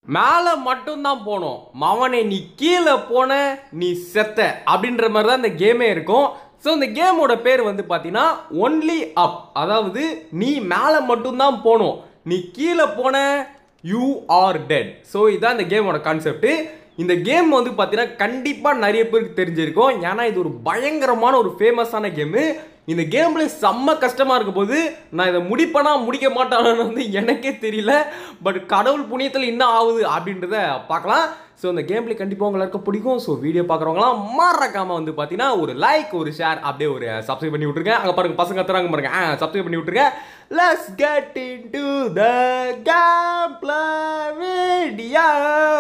மேலே மட்டும்தான் போகணும் மவனே நீ கீழே போன நீ செத்த அப்படின்ற மாதிரி தான் இந்த கேமே இருக்கும் ஸோ இந்த கேமோட பேர் வந்து பார்த்தீங்கன்னா ஒன்லி அப் அதாவது நீ மேலே மட்டும்தான் போகணும் நீ கீழே போன யூ ஆர் டெட் ஸோ இதுதான் இந்த கேமோட கான்செப்ட் இந்த கேம் வந்து பார்த்தீங்கன்னா கண்டிப்பாக நிறைய பேருக்கு தெரிஞ்சிருக்கும் ஏன்னா இது ஒரு பயங்கரமான ஒரு ஃபேமஸான கேமு இந்த கேம்ல செம்ம கஷ்டமா இருக்க போது நான் இதை முடிப்பேனா முடிக்க மாட்டானு வந்து எனக்கே தெரியல பட் கடவுள் புண்ணியத்தில் என்ன ஆகுது அப்படின்றத பார்க்கலாம் ஸோ இந்த கேம் பிளே கண்டிப்பாக உங்களுக்கு பிடிக்கும் ஸோ வீடியோ பார்க்குறவங்களாம் மறக்காம வந்து பார்த்தீங்கன்னா ஒரு லைக் ஒரு ஷேர் அப்படியே ஒரு சப்ஸ்கிரைப் பண்ணி விட்ருங்க அங்கே பாருங்க பசங்க தராங்க பாருங்க ஆ சப்ஸ்கிரைப் பண்ணி விட்ருங்க let's get into the game play video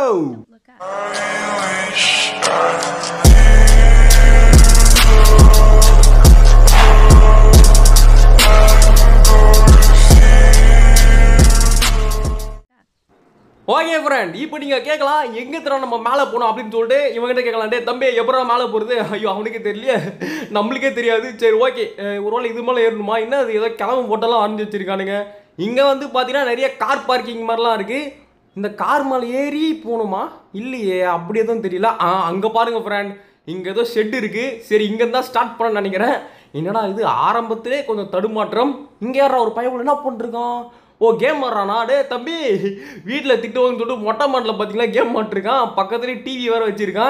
okay friend இப்போ நீங்கள் கேட்கலாம் எங்கே தர நம்ம மேலே போகணும் அப்படின்னு சொல்லிட்டு இவங்ககிட்ட கேட்கலாம் டே தம்பி எப்படா மேலே போகிறது ஐயோ அவனுக்கே தெரியலையே நம்மளுக்கே தெரியாது சரி ஓகே ஒரு வேளை இது மேலே ஏறணுமா என்ன அது ஏதோ கிளம்பு போட்டெல்லாம் ஆரஞ்சு வச்சிருக்கானுங்க இங்கே வந்து பார்த்தீங்கன்னா நிறைய கார் பார்க்கிங் மாதிரிலாம் இருக்குது இந்த கார் மேலே ஏறி போகணுமா இல்லையே அப்படி எதுவும் தெரியல ஆ அங்கே பாருங்க ஃப்ரெண்ட் இங்கே ஏதோ ஷெட் இருக்குது சரி இங்கே தான் ஸ்டார்ட் பண்ண நினைக்கிறேன் என்னடா இது ஆரம்பத்திலே கொஞ்சம் தடுமாற்றம் இங்கே யாரா ஒரு பையன் என்ன பண்ணிருக்கான் ஓ கேம் ஆடுறானா டே தம்பி வீட்டில் திட்டுவாங்கன்னு சொல்லிட்டு மொட்டை மாட்டில் பார்த்தீங்கன்னா கேம் மாட்டிருக்கான் பக்கத்துலேயே டிவி வேறு வச்சுருக்கான்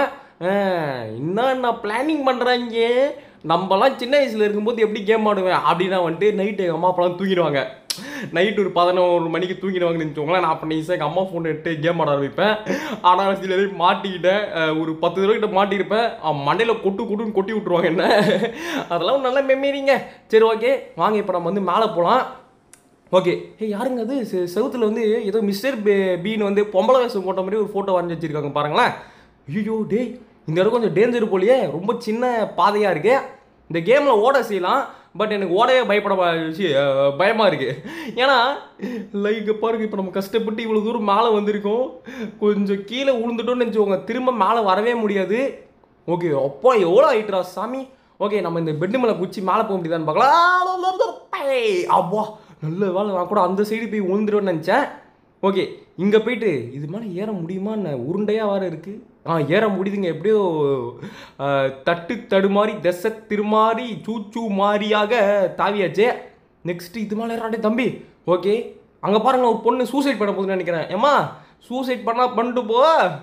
என்ன பிளானிங் பண்ணுறாங்க நம்மலாம் சின்ன வயசில் இருக்கும்போது எப்படி கேம் ஆடுவேன் அப்படின்னா வந்துட்டு நைட்டு எங்கள் அம்மா அப்பெல்லாம் தூங்கிடுவாங்க நைட் ஒரு பதினோரு மணிக்கு தூங்கிடுவாங்கன்னு வச்சுக்கோங்களேன் நான் அப்போ நைஸாக எங்கள் அம்மா ஃபோன் எடுத்து கேம் ஆட ஆரம்பிப்பேன் ஆனால் சில பேர் மாட்டிக்கிட்டேன் அஹ் ஒரு பத்து தடவை கிட்ட மாட்டியிருப்பேன் மண்டையில் கொட்டு கொட்டுன்னு கொட்டி விட்ருவாங்க என்ன அதெல்லாம் நல்ல மெமரிங்க சரி ஓகே வாங்க இப்போ நம்ம வந்து மேலே போகலாம் ஓகே ஏ யாருங்க அது செ- செவுத்துல வந்து ஏதோ மிஸ்டர் பீன் வந்து பொம்பளை வேஷம் போட்ட மாதிரி ஒரு ஃபோட்டோ வரைஞ்சி வச்சிருக்காங்க பாருங்களேன் ஐயோ டேய் இந்த இடம் கொஞ்சம் டேஞ்சர் போலியே ரொம்ப சின்ன பாதையாக இருக்கு இந்த கேமில் ஓட செய்யலாம் பட் எனக்கு ஓடவே பயப்பட ப- சி, அஹ், பயமா இருக்கு ஏன்னா லைக் பாருங்க இப்போ நம்ம கஷ்டப்பட்டு இவ்வளோ தூரம் மேலே வந்திருக்கோம் கொஞ்சம் கீழே விழுந்துட்டோம்னு நினச்சிக்கோங்க திரும்ப மேலே வரவே முடியாது ஓகே அப்பா எவ்வளோ ஆயிட்டுரா சாமி ஓகே நம்ம இந்த பெட்டு மேலே குச்சி மேலே போக முடியுதான்னு பார்க்கலாம் ஏய், அப்பா நல்ல வேலை நான் கூட அந்த சைடு போய் விழுந்துருவேன்னு நினச்சேன் ஓகே இங்கே போயிட்டு இது மேலே ஏற முடியுமா என்ன உருண்டையாக வேறு இருக்குது ஆ ஏற முடியுதுங்க எப்படியோ ஆ, தட்டு தடுமாறி தெச திருமாறி சூச்சு மாறியாக தாவியாச்சே நெக்ஸ்ட் இது மேலே ஏறாடே தம்பி ஓகே அங்கே பாருங்க ஒரு பொண்ணு சூசைட் பண்ண போகுதுன்னு நினைக்கிறேன் ஏம்மா சூசைட் பண்ணா பண்ணிட்டு போ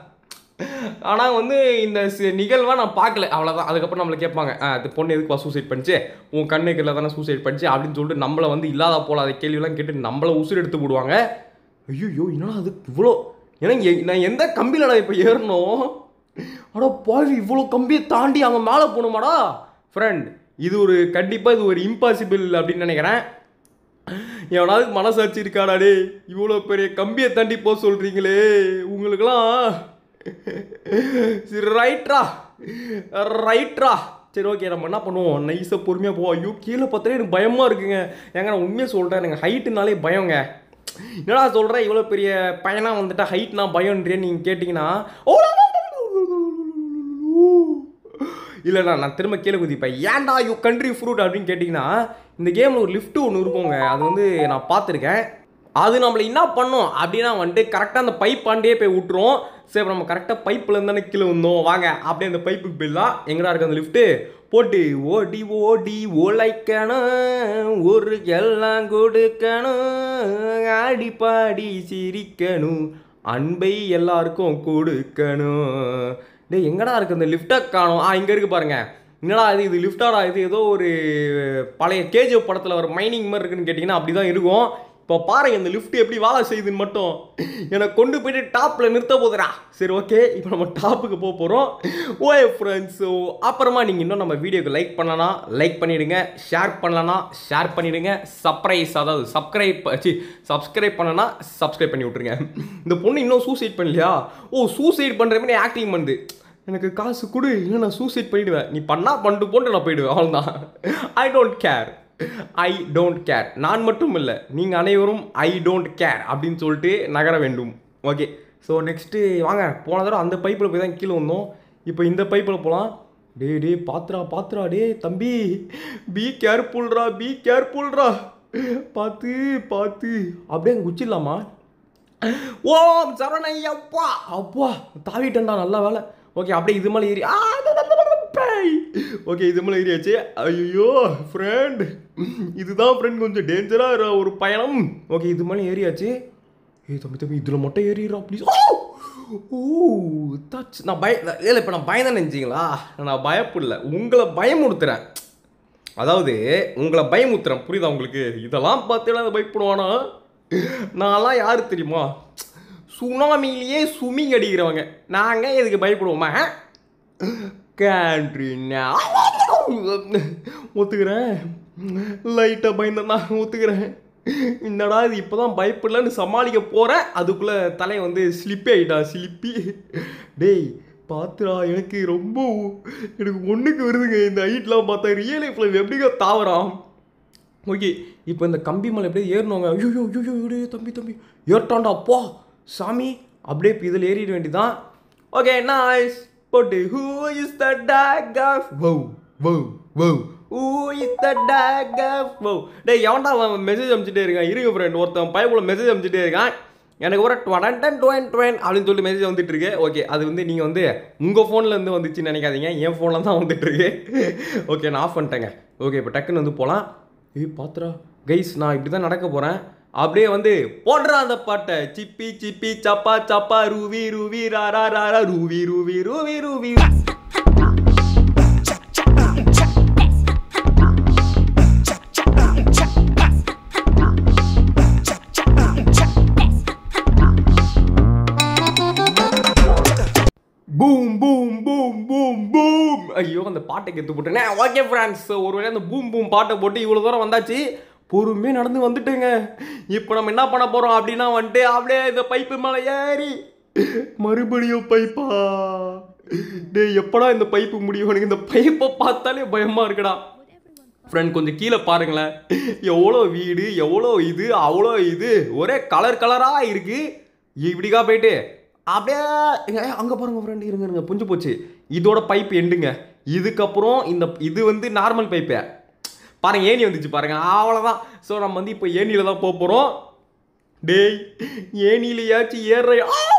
ஆனால் வந்து இந்த சி- நிகழ்வை நான் பார்க்கல அவ்வளோதான் அதுக்கப்புறம் நம்மளை கேட்பாங்க "ஆ, அது பொண்ணு எதுக்குப்பா சூசைட் பண்ணிச்சு உன் கண்ணுக்குள்ள தானே சூசைட் பண்ணிச்சு அப்படின்னு சொல்லிட்டு நம்மளை வந்து இல்லாத போல அதை கேள்வியெல்லாம் கேட்டு நம்மளை உசுர் எடுத்து போடுவாங்க ஐயோ என்னடா அது இவ்வளோ ஏன்னா எ- நான் எந்த கம்பியில் நான் இப்போ ஏறணும் அடா பாவி இவ்வளோ கம்பியை தாண்டி அங்கே மேலே போகணுமாடா ஃப்ரெண்ட் இது ஒரு கண்டிப்பாக இது ஒரு இம்பாசிபிள் அப்படின்னு நினைக்கிறேன் எவனாவது மனசாட்சி இருக்காடா டே இவ்வளோ பெரிய கம்பியை தாண்டி போக சொல்கிறீங்களே உங்களுக்கெல்லாம் சரி ரைட்ரா ரைட்ரா சரி ஓகே நம்ம என்ன பண்ணுவோம் நைஸாக பொறுமையாக போவோம் ஐயோ கீழே பார்த்தாலே எனக்கு பயமாக இருக்குங்க ஏங்க நான் உண்மையாக சொல்கிறேன் எனக்கு ஹைட்டுனாலே பயங்க என்னடா சொல்கிறேன் இவ்வளோ பெரிய பையனாக வந்துட்டா ஹைட்னா பயம்ன்றேன்னு நீங்கள் கேட்டிங்கன்னா ஓ இல்லைண்ணா நான் திரும்ப கீழே குதிப்பேன் ஏன்டா யூ கண்ட்ரி ஃப்ரூட் அப்படின்னு கேட்டிங்கன்னா இந்த கேமில் ஒரு லிஃப்ட் ஒன்று இருக்குங்க அது வந்து நான் பார்த்துருக்கேன் அது நம்மளை என்ன பண்ணும் அப்படின்னா வந்துட்டு கரெக்டாக அந்த பைப் ஆண்டே போய் விட்டுரும் சரி அப்ப நம்ம கரெக்டாக பைப்பில் இருந்தானே கீழே வந்தோம் வாங்க அப்படியே அந்த பைப்புக்கு போயிடலாம் எங்கடா இருக்கு அந்த லிஃப்ட்டு போட்டு ஓடி ஓடி உழைக்கணும் ஒரு எல்லாம் கொடுக்கணும் ஆடி பாடி சிரிக்கணும் அன்பை எல்லாருக்கும் கொடுக்கணும் டேய் எங்கடா இருக்கு அந்த லிஃப்ட்டை காணும் ஆ இங்கே இருக்கு பாருங்க என்னடா இது இது லிஃப்டாடா இது ஏதோ ஒரு பழைய கேஜிஎஃப் படத்தில் ஒரு மைனிங் மாதிரி இருக்குன்னு கேட்டிங்கன்னா அப்படி தான் இருக்கும் இப்போ பாருங்க இந்த லிஃப்ட் எப்படி வேலை செய்யுதுன்னு மட்டும் எனக்கு கொண்டு போயிட்டு டாப்பில் நிறுத்த போதுடா சரி ஓகே இப்போ நம்ம டாப்புக்கு போக போகிறோம் ஓஏ ஃப்ரெண்ட்ஸ் ஸோ அப்புறமா நீங்கள் இன்னும் நம்ம வீடியோக்கு லைக் பண்ணலனா லைக் பண்ணிவிடுங்க ஷேர் பண்ணலனா ஷேர் பண்ணிவிடுங்க சப்ரைஸ் அதாவது சப்ஸ்கிரைப் சி சப்ஸ்கிரைப் பண்ணனா சப்ஸ்கிரைப் பண்ணி விட்ருங்க இந்த பொண்ணு இன்னும் சூசைட் பண்ணலையா ஓ சூசைட் பண்ணுற மாதிரி ஆக்டிங் பண்ணுது எனக்கு காசு கொடு இல்லை நான் சூசைட் பண்ணிடுவேன் நீ பண்ணா பண்ணிட்டு போட்டு நான் போயிடுவேன் அவ்வளோதான் I don't care I don't care நான் மட்டும் இல்லை நீங்கள் அனைவரும் ஐ டோன்ட் கேர் அப்படின்னு சொல்லிட்டு நகர வேண்டும் ஓகே ஸோ நெக்ஸ்ட்டு வாங்க போன தடவை அந்த பைப்பில் போய் தான் கீழே வந்தோம் இப்போ இந்த பைப்பில் போகலாம் டே டே பாத்ரா பாத்ரா டே தம்பி பி கேர்ஃபுல்ரா பி கேர்ஃபுல்ரா பார்த்து பார்த்து அப்படியே அங்கே குச்சிடலாமா ஓம் சரணையப்பா அப்பா தாவிட்டேன்டா நல்ல வேலை ஓகே அப்படியே இது மேலே ஏறி ஓகே இது மேலே ஏறியாச்சு ஐயோ ஃப்ரெண்ட் இதுதான் ஃப்ரெண்ட் கொஞ்சம் டேஞ்சராக ஒரு பயணம் ஓகே இது மேலே ஏறியாச்சு ஏய் தம்பி தம்பி இதில் மட்டும் ஏறிடுறோம் ப்ளீஸ் ஓ தச் நான் பய இல்லை இப்போ நான் பயந்தேன் நினச்சிங்களா நான் பயப்படல உங்களை பயமுறுத்துறேன் அதாவது உங்களை பயமுறுத்துறேன் புரியுதா உங்களுக்கு இதெல்லாம் பார்த்து அதை பயப்படுவானா நான்லாம் யார் தெரியுமா சுனாமிலேயே சுமிங் அடிக்கிறவங்க நாங்கள் எதுக்கு பயப்படுவோமா கேன்ட்ரின்னா ஒத்துக்கிறேன் லைட்டாக பயந்தேன்னா ஒத்துக்கிறேன் என்னடா இது இப்போ தான் பயப்படலன்னு சமாளிக்க போகிறேன் அதுக்குள்ளே தலை வந்து ஸ்லிப்பி ஆகிட்டா ஸ்லிப்பி டேய் பார்த்துடா எனக்கு ரொம்ப எனக்கு ஒன்றுக்கு வருதுங்க இந்த ஹைட்லாம் பார்த்தா ரியல் லைஃப்பில் எப்படிங்க தாவறான் ஓகே இப்போ இந்த கம்பி மேலே எப்படியே ஏறணுங்க ஐயோ ஐயோ ஐயோ தம்பி தம்பி ஏற்றாண்டா அப்பா சாமி அப்படியே இப்போ இதில் ஏறிட வேண்டியதான் ஓகே நைஸ் போட்டு who is the dog of வௌ வௌ வௌ who is the dog of வௌ டேய் எவன்டா அவன் மெசேஜ் அனுப்பிச்சிட்டே இருக்கான் இருங்க ஃப்ரெண்ட் ஒருத்தன் பயப்புல மெசேஜ் அனுப்பிச்சிட்டே இருக்கான் எனக்கு ஒரு டுவென் டன் டுவென் டுவென் அப்படின்னு சொல்லி மெசேஜ் வந்துட்டு இருக்கு ஓகே அது வந்து நீங்கள் வந்து உங்கள் ஃபோனில் இருந்து வந்துச்சுன்னு நினைக்காதீங்க என் ஃபோனில் தான் வந்துட்டு இருக்கு ஓகே நான் ஆஃப் பண்ணிட்டேங்க ஓகே இப்போ டக்குன்னு வந்து போகலாம் ஏய் பாத்துரா கைஸ் நான் இப்படி தான் நடக்க போகிறேன் அப்படியே வந்து போடுறா அந்த பாட்டை சிப்பி சிப்பி சப்பா சப்பா ரூவி ரூவி ராரா ராரா ரூவி ரூவி ரூவி ரூவி பூம் பூம் பூம் பூம் பூம் ஐயோ அந்த பாட்டை கெத்து போட்டேனே ஓகே ஃப்ரெண்ட்ஸ் ஒரு வேளை அந்த பூம் பூம் பாட்டை போட்டு இவ்வளோ தூரம் வந்தாச்சு பொறுமையாக நடந்து வந்துட்டுங்க இப்போ நம்ம என்ன பண்ண போகிறோம் அப்படின்னா வந்துட்டு அப்படியே இந்த பைப்பு மேலே ஏறி மறுபடியும் பைப்பா டேய் எப்படா இந்த பைப்பு முடியும் எனக்கு இந்த பைப்பை பார்த்தாலே பயமாக இருக்குடா ஃப்ரெண்ட் கொஞ்சம் கீழே பாருங்களேன் எவ்வளோ வீடு எவ்வளோ இது அவ்வளோ இது ஒரே கலர் கலராக இருக்கு இப்படிக்கா போயிட்டு அப்படியே ஏங்க, அங்க பாருங்க ஃப்ரெண்ட் இருங்க இருங்க புஞ்சு போச்சு இதோட பைப் எண்டுங்க இதுக்கப்புறம் இந்த இது வந்து நார்மல் பைப்பு பாருங்க ஏணி வந்துச்சு பாருங்க அவ்வளோதான் ஸோ நம்ம வந்து இப்போ ஏணியில தான் போக போகிறோம் டேய் ஏணியிலையாச்சும் ஏற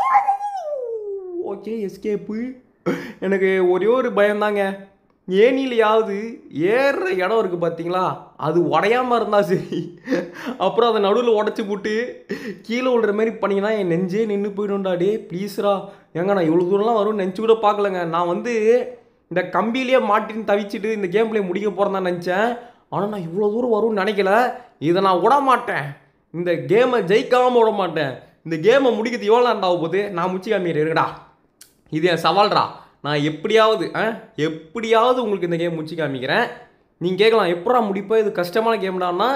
ஓகே எஸ்கேப்பு எனக்கு ஒரே ஒரு பயம்தாங்க ஏணிலையாவது ஏறுற இடம் இருக்குது பார்த்தீங்களா அது உடையாம இருந்தா சரி அப்புறம் அதை நடுவில் உடச்சி போட்டு கீழே விழுற மாதிரி பண்ணிங்கன்னா என் நெஞ்சே நின்று போயிடும்டா டே ப்ளீஸ்ரா ஏங்க நான் இவ்வளோ தூரம்லாம் வரும்னு நினச்சி கூட பார்க்கலங்க நான் வந்து இந்த கம்பியிலேயே மாட்டின்னு தவிச்சிட்டு இந்த கேம் பிளே முடிக்க போகிறேன் தான் நினச்சேன் ஆனால் நான் இவ்வளோ தூரம் வரும்னு நினைக்கல இதை நான் விட மாட்டேன் இந்த கேமை ஜெயிக்காமல் விட மாட்டேன் இந்த கேமை முடிக்கிறது எவ்வளோ நேரம் ஆக போகுது நான் முச்சி காமிக்கிறேன் இருக்கடா இது என் சவால்டா நான் எப்படியாவது ஆ எப்படியாவது உங்களுக்கு இந்த கேம் முடிச்சு காமிக்கிறேன் நீங்கள் கேட்கலாம் எப்படா முடிப்பா இது கஷ்டமான கேம்டான்னா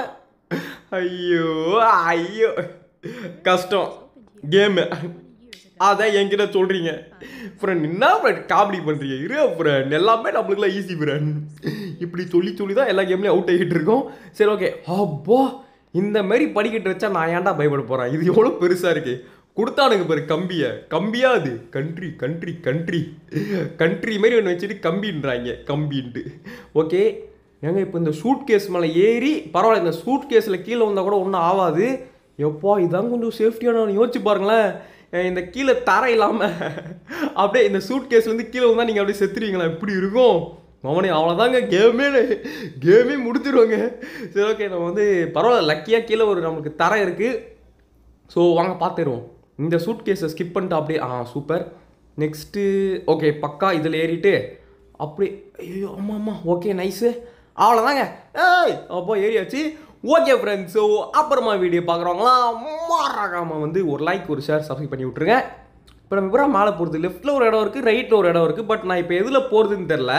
ஐயோ ஐயோ கஷ்டம் கேமு அதான் என்கிட்ட சொல்கிறீங்க ஃப்ரெண்ட் என்ன ஃப்ரெண்ட் காமெடி பண்ணுறீங்க இரு ஃப்ரெண்ட் எல்லாமே நம்மளுக்குலாம் ஈஸி ஃப்ரெண்ட் இப்படி சொல்லி சொல்லி தான் எல்லா கேம்லேயும் அவுட் ஆகிட்டு இருக்கோம் சரி ஓகே அப்பா இந்த மாதிரி படிக்கட்டு வச்சா நான் ஏன்டா பயப்பட போகிறேன் இது எவ்வளோ பெருசாக இருக்கு கொடுத்தானுங்க பாரு கம்பியை கம்பியா அது கண்ட்ரி கண்ட்ரி கண்ட்ரி கண்ட்ரி மாதிரி ஒன்று வச்சுட்டு கம்பின்றாங்க கம்பின்ட்டு ஓகே ஏங்க இப்போ இந்த சூட் கேஸ் மேலே ஏறி பரவாயில்ல இந்த சூட் கேஸில் கீழே வந்தால் கூட ஒன்றும் ஆகாது எப்பா இதான் கொஞ்சம் சேஃப்டியான யோசிச்சு பாருங்களேன் அஹ் இந்த கீழே தர இல்லாமல் அப்படியே இந்த சூட் கேஸ்லேருந்து கீழே வந்தால் நீங்கள் அப்படியே செத்துருவீங்களா எப்படி இருக்கும் அவனே அவ்வளோதாங்க கேமே கேமே முடிச்சிருவாங்க சரி ஓகே நம்ம வந்து பரவாயில்ல லக்கியாக கீழே ஒரு நமக்கு தர இருக்குது ஸோ வாங்க பார்த்துருவோம் இந்த சூட் கேஸை ஸ்கிப் பண்ணிட்டு அப்படியே ஆ சூப்பர் நெக்ஸ்ட்டு ஓகே பக்கா இதில் ஏறிட்டு அப்படியே ஐயோ ஆமாம் ஆமாம் ஓகே நைஸு அவ்வளோதாங்க ஏய் அப்போ ஏறியாச்சு ஓகே ஃப்ரெண்ட்ஸ் ஸோ அப்புறமா வீடியோ பார்க்குறவங்களாம் மறக்காமல் வந்து ஒரு லைக் ஒரு ஷேர் சப்ஸ்கிரைப் பண்ணி விட்ருங்க இப்போ நம்ம இப்போ மேலே போகிறது லெஃப்ட்டில் ஒரு இடம் இருக்குது ரைட்டில் ஒரு இடம் இருக்குது பட் நான் இப்போ எதில் போகிறதுன்னு தெரில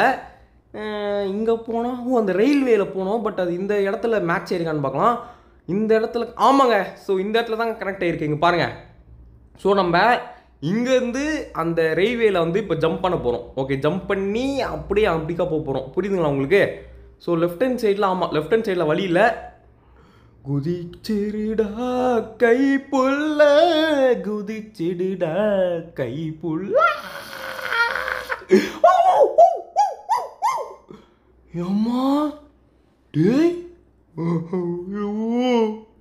இங்கே போனோம் ஓ அந்த ரயில்வேல போனோம் பட் அது இந்த இடத்துல மேட்ச் ஆயிருக்கான்னு பார்க்கலாம் இந்த இடத்துல ஆமாங்க ஸோ இந்த இடத்துல தான் கனெக்ட் ஆயிருக்கு இங்கே பாருங்கள் ஸோ நம்ம இங்கேருந்து அந்த ரயில்வேல வந்து இப்போ ஜம்ப் பண்ண போகிறோம் ஓகே ஜம்ப் பண்ணி அப்படியே அப்படிக்கா போக போகிறோம் புரியுதுங்களா உங்களுக்கு ஸோ லெஃப்ட் ஹேண்ட் சைடில் ஆமாம் லெஃப்ட் ஹேண்ட் சைடில் வழி இல்லை குதிச்சிடுடா கை புல்ல குதிச்சிடுடா கை புல்ல ஏம்மா டேய் ஐயோ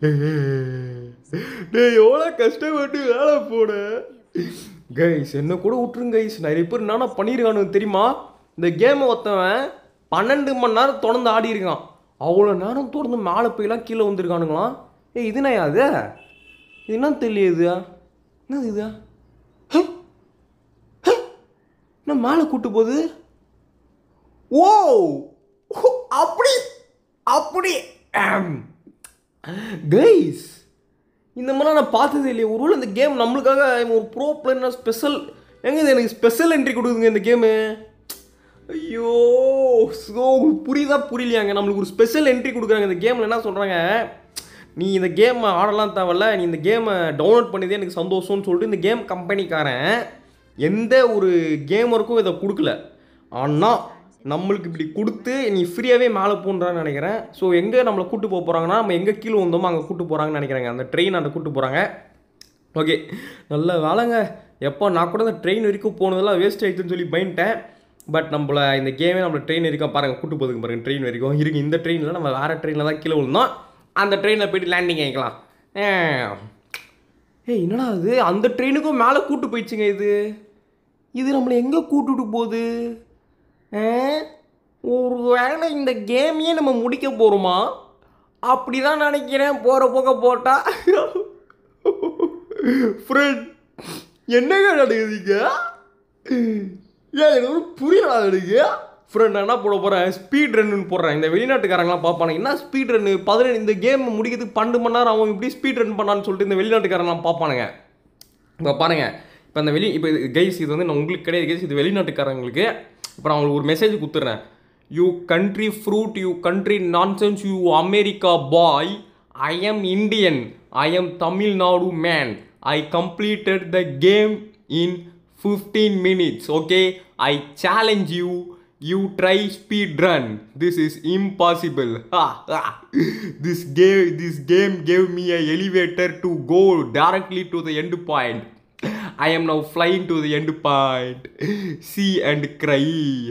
டேய் எவ்வளோ கஷ்டப்பட்டு வேலை போட கைஸ் என்ன கூட விட்டுருங்க கைஸ் நிறைய பேர் என்னென்ன பண்ணியிருக்கானு தெரியுமா இந்த கேமை ஒருத்தவன் பன்னெண்டு மணி நேரம் தொடர்ந்து ஆடி இருக்கான் அவ்வளோ நேரம் தொடர்ந்து மேலே போயெல்லாம் கீழே வந்திருக்கானுங்களாம் ஏய் இது என்ன அது இது என்ன தெரியல இது என்னது இது ஹே? ஹே? என்ன மேலே கூட்டு போகுது ஓ ஓ, அப்படி அப்படி கைஸ் இந்த மாதிரிலாம் நான் பார்த்ததே இல்லையே ஒருவேளை இந்த கேம் நம்மளுக்காக இவன் ஒரு ப்ரோ பிளேயர்னா ஸ்பெஷல் எங்க இது எனக்கு ஸ்பெஷல் என்ட்ரி கொடுக்குதுங்க இந்த கேமு ஐயோ ஸோ புரியுதா புரியலையாங்க நம்மளுக்கு ஒரு ஸ்பெஷல் என்ட்ரி கொடுக்குறாங்க இந்த கேமில் என்ன சொல்கிறாங்க நீ இந்த கேமை ஆடலாம் தேவையில்ல நீ இந்த கேமை டவுன்லோட் பண்ணதே எனக்கு சந்தோஷம்னு சொல்லிட்டு இந்த கேம் கம்பெனிக்காரன் எந்த ஒரு கேமருக்கும் இதை கொடுக்கல ஆனால் நம்மளுக்கு இப்படி கொடுத்து நீ ஃப்ரீயாகவே மேலே போன்றான்னு நினைக்கிறேன் ஸோ எங்கே நம்மளை கூட்டு போக போகிறாங்கன்னா நம்ம எங்கே கீழே வந்தோமோ அங்கே கூட்டு போகிறாங்கன்னு நினைக்கிறேங்க அந்த ட்ரெயின் அந்த கூட்டு போகிறாங்க ஓகே நல்ல வேலைங்க எப்போ நான் கூட இந்த ட்ரெயின் வரைக்கும் போனதெல்லாம் வேஸ்ட் ஆயிடுச்சுன்னு சொல்லி பயன்ட்டேன் பட் நம்மள இந்த கேமே நம்மள ட்ரெயின் வரைக்கும் பாருங்கள் கூட்டு போதுங்க பாருங்க ட்ரெயின் வரைக்கும் இருக்கு இந்த ட்ரெயினில் நம்ம வேறு ட்ரெயினில் தான் கீழே விழுந்தோம் அந்த ட்ரெயினில் போயிட்டு லேண்டிங் ஆகிக்கலாம் ஏய் என்னடா இது அந்த ட்ரெயினுக்கும் மேலே கூட்டு போயிடுச்சுங்க இது இது நம்மளை எங்கே கூட்டுட்டு போகுது ஆ? ஒரு வேளை இந்த கேமையே நம்ம முடிக்க போகிறோமா அப்படி தான் நினைக்கிறேன் போகிற போக போட்டா ஃப்ரெண்ட் என்னங்க நடக்குதுங்க ஏன் எனக்கு ஒன்றும் புரியல எனக்கு ஃப்ரெண்ட் நான் என்ன போட போகிறேன் ஸ்பீட் ரன்னு போடுறேன் இந்த வெளிநாட்டுக்காரங்களாம் பார்ப்பானுங்க என்ன ஸ்பீட் ரன்னு பதினேழு இந்த கேம் முடிக்கிறதுக்கு பன்னெண்டு மணி நேரம் அவன் இப்படி ஸ்பீட் ரன் பண்ணான்னு சொல்லிட்டு இந்த வெளிநாட்டுக்காரங்களாம் பார்ப்பானுங்க இப்போ பாருங்க இப்போ அந்த வெளி இப்போ கைஸ் இது வந்து நான் உங்களுக்கு கிடையாது கைஸ் இது வெளிநாட்டுக்காரங்களுக்கு இப்போ நான் உங்களுக்கு ஒரு மெசேஜ் கொடுத்துட்றேன் you country fruit you country nonsense you America boy I am Indian I am Tamil Nadu man I completed the game in fifteen minutes okay I challenge you you try speed run this is impossible this cave this game gave me a elevator to go directly to the end point I am now flying to the end point see and cry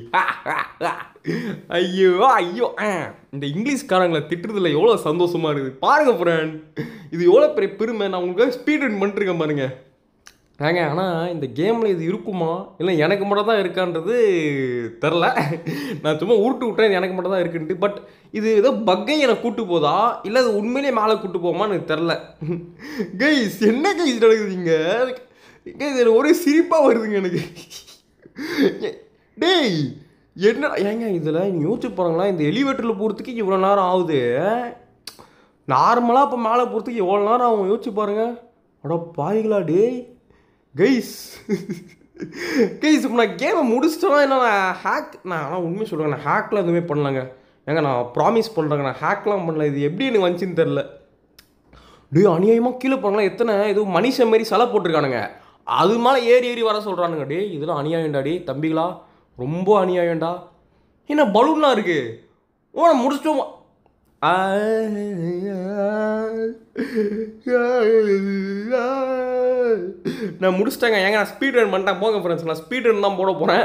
ஐயோ ஐயோ ஆ. இந்த இங்கிலீஷ்காரங்களை திட்டுறதுல எவ்வளோ சந்தோஷமா இருக்குது பாருங்க friend இது எவ்வளோ பெரிய பெருமை நான் உங்களுக்கு ஸ்பீட் ரன் பண்ணிருக்கேன் பாருங்க ஏங்க ஆனால் இந்த கேமில் இது இருக்குமா இல்லை எனக்கு மட்டும் தான் இருக்கான்றது தெரில நான் சும்மா உருட்டு விட்டேன் இது எனக்கு மட்டும் தான் இருக்குன்ட்டு பட் இது ஏதோ பக்கை எனக்கு கூட்டு போதா இல்லை அது உண்மையிலேயே மேலே கூட்டு போகுமான்னு எனக்கு தெரில கைஸ் என்ன கைஸ் நடக்குதுங்க கைஸ் எனக்கு ஒரே சிரிப்பாக வருதுங்க எனக்கு டேய் என்ன ஏங்க இதில் நீங்கள் யோசிச்சு போகிறாங்களா இந்த எலிவேட்டரில் போகிறதுக்கு இவ்வளோ நேரம் ஆகுது நார்மலாக இப்போ மேலே போகிறதுக்கு எவ்வளோ நேரம் ஆகும் யோசிச்சு பாருங்க அட பாய்களா டேய் கைஸ் கைஸ் இப்போ நான் கேமை முடிச்சிட்டேன்னா என்ன நான் ஹேக் நான் ஆனால் உண்மையை சொல்கிறேன் நான் ஹேக்லாம் எதுவுமே பண்ணலங்க ஏங்க நான் ப்ராமிஸ் பண்ணுறேங்க நான் ஹேக்லாம் பண்ணல இது எப்படி எனக்கு வந்துச்சுன்னு தெரில டேய் அநியாயமாக கீழே போனாங்களா எத்தனை ஏதோ மனுஷன் மாரி சிலை போட்டிருக்கானுங்க அது மேலே ஏறி ஏறி வர சொல்கிறானுங்க டேய் இதெல்லாம் அநியாயம்டா டேய் தம்பிகளா ரொம்ப அநியாயம்டா என்ன பலூன்லாம் இருக்கு ஓ நான் முடிச்சிட்டோமா நான் முடிச்சிட்டேங்க ஏங்க நான் ஸ்பீட் ரன் பண்ணிட்டேன் போங்க ஃப்ரெண்ட்ஸ் நான் ஸ்பீட் ரன் தான் போட போகிறேன்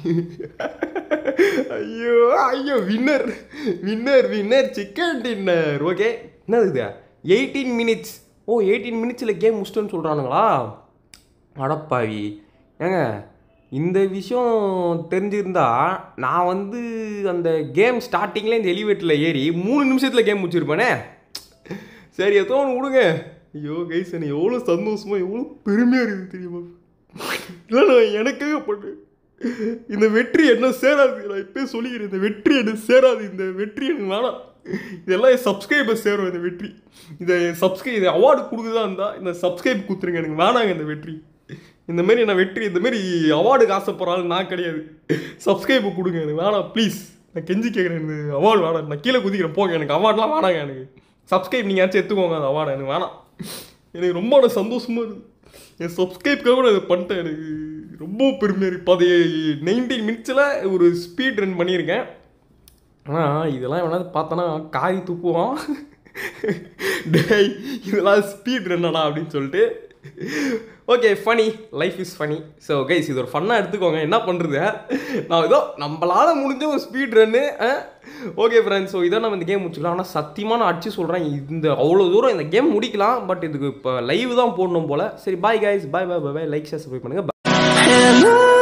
ஐயோ ஐயோ winner winner winner chicken dinner okay என்னது இது எயிட்டீன் மினிட்ஸ் ஓ எயிட்டீன் மினிட்ஸில் கேம் முடிச்சிட்டேன்னு சொல்கிறானுங்களா அடப்பாவி ஏங்க இந்த விஷயம் தெரிஞ்சிருந்தா நான் வந்து அந்த கேம் ஸ்டார்டிங்கில் இந்த எலிவேட்டரில் ஏறி மூணு நிமிஷத்தில் கேம் முடிச்சிருப்பேனே சரி ஏதோ ஒன்று விடுங்க ஐயோ கைஸ் எனக்கு எவ்வளோ சந்தோஷமா எவ்வளோ பெருமையாக இருக்குது தெரியுமா இல்லை நான் எனக்காக பண்ணேன் இந்த வெற்றி என்ன சேராது நான் இப்போயே சொல்லிக்கிறேன் இந்த வெற்றி எனக்கு சேராது இந்த வெற்றி எனக்கு வேணாம் இதெல்லாம் என் சப்ஸ்கிரைபர் சேரும் இந்த வெற்றி இதை சப்ஸ்கிரைப் இது அவார்டு கொடுக்குதா இருந்தால் இந்த சப்ஸ்கிரைப் கொடுத்துருங்க எனக்கு வேணாங்க இந்த வெற்றி இந்த மாதிரி நான் வெற்றி இந்த மாதிரி அவார்டுக்கு ஆசைப்படுறாள் நான் கிடையாது சப்ஸ்கிரைப் கொடுங்க எனக்கு வேணாம் ப்ளீஸ் நான் கெஞ்சி கேட்குறேன் எனக்கு அவார்டு வேணாம் நான் கீழே குதிக்கிறேன் போங்க எனக்கு அவார்ட்லாம் வேணாங்க எனக்கு சப்ஸ்கிரைப் நீங்கள் யாச்சும் எடுத்துக்கோங்க அந்த அவார்டை எனக்கு வேணாம் எனக்கு ரொம்ப எனக்கு சந்தோஷமாக இருக்குது என் சப்ஸ்கிரைப்காக கூட இதை பண்ணிட்டேன் எனக்கு ரொம்ப பெருமையாக இருக்குது அது நைன்டீன் மினிட்ஸில் ஒரு ஸ்பீட் ரன் பண்ணியிருக்கேன் ஆனால் இதெல்லாம் வேணாது பார்த்தோன்னா காரி துப்புவான் டேய் இதெல்லாம் ஸ்பீட் ரன்னடா அப்படின்னு சொல்லிட்டு okay funny life is funny so guys இது ஒரு ஃபன்னாக எடுத்துக்கோங்க என்ன பண்ணுறது நான் ஏதோ நம்மளால் முடிஞ்ச ஒரு speed run okay friends so இதை நம்ம இந்த கேம் முடிச்சுக்கலாம் ஆனால் சத்தியமாக நான் அடிச்சு சொல்கிறேன் இந்த அவ்வளோ தூரம் இந்த கேம் முடிக்கலாம் பட் இதுக்கு இப்போ லைவ் தான் போடணும் போல் சரி bye guys bye bye bye like share subscribe பண்ணுங்கள் Hello.